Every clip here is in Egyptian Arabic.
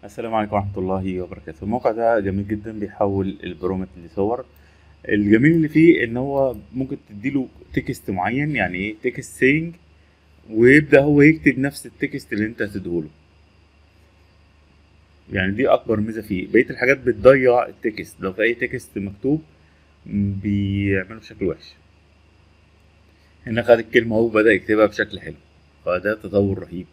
السلام عليكم ورحمة الله وبركاته الموقع ده جميل جدا بيحول البرومت لصور الجميل اللي فيه ان هو ممكن تديله تكست معين يعني ايه تكست سينج ويبدأ هو يكتب نفس التكست اللي انت هتديهوله يعني دي اكبر ميزة فيه بقية الحاجات بتضيع التكست لو في اي تكست مكتوب م، بيعمله بشكل وحش هنا خد الكلمة اهو بدأ يكتبها بشكل حلو فده تطور رهيب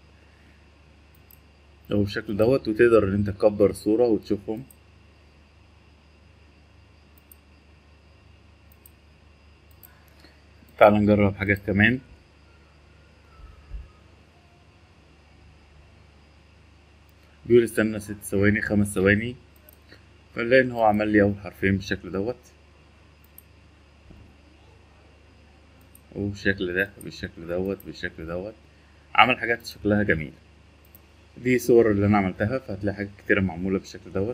لو بالشكل دوت وتقدر ان انت تكبر الصورة وتشوفهم تعال نجرب حاجات كمان بيقول استنى ست ثواني خمس ثواني فنلاقي ان هو عمل لي اول حرفين بالشكل دوت وبالشكل ده بالشكل دوت بالشكل دوت عمل حاجات شكلها جميل دي صور اللي انا عملتها فهتلاقي حاجات كتيرة معمولة بالشكل دوت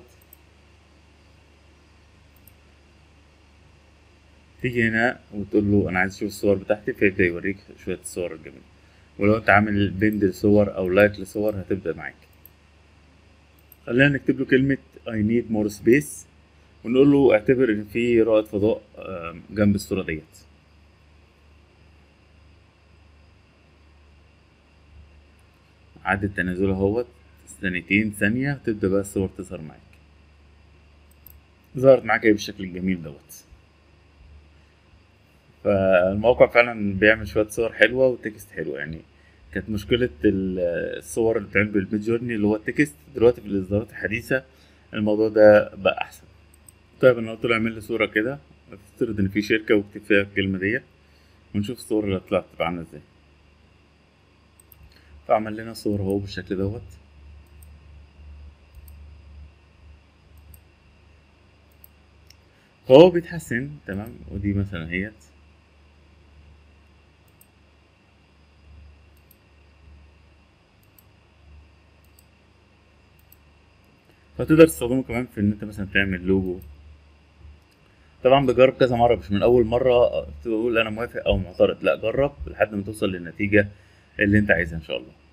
تيجي هنا وتقول له انا عايز اشوف الصور بتاعتي فيبدأ يوريك شوية الصور الجميلة ولو انت عامل بند لصور او لايك لصور هتبدأ معاك خلينا نكتب له كلمة I need more space ونقول له اعتبر ان في رائد فضاء آم، جنب الصورة ديت عدد تنازل اهوت ثانيتين ثانية تبدأ بقى الصور تظهر معاك ظهرت معاك ايه بالشكل الجميل دوت فالموقع فعلا بيعمل شوية صور حلوة وتكست حلو يعني كانت مشكلة ال- الصور اللي بتعمل بالميد جورني اللي هو التكست دلوقتي في الإصدارات الحديثة الموضوع ده بقى أحسن طيب أنا قلت له اعمل لي صورة كده افترض إن في شركة واكتب فيها الكلمة ديت ونشوف الصور اللي طلعت تبقى عاملة ازاي فعمل لنا صورة اهو بالشكل دوت فهو بيتحسن تمام ودي مثلا اهيت فتقدر تستخدمه كمان في ان انت مثلا تعمل لوجو طبعا بجرب كذا مرة مش من أول مرة تقول أنا موافق أو معترض لأ جرب لحد ما توصل للنتيجة اللي أنت عايزها إن شاء الله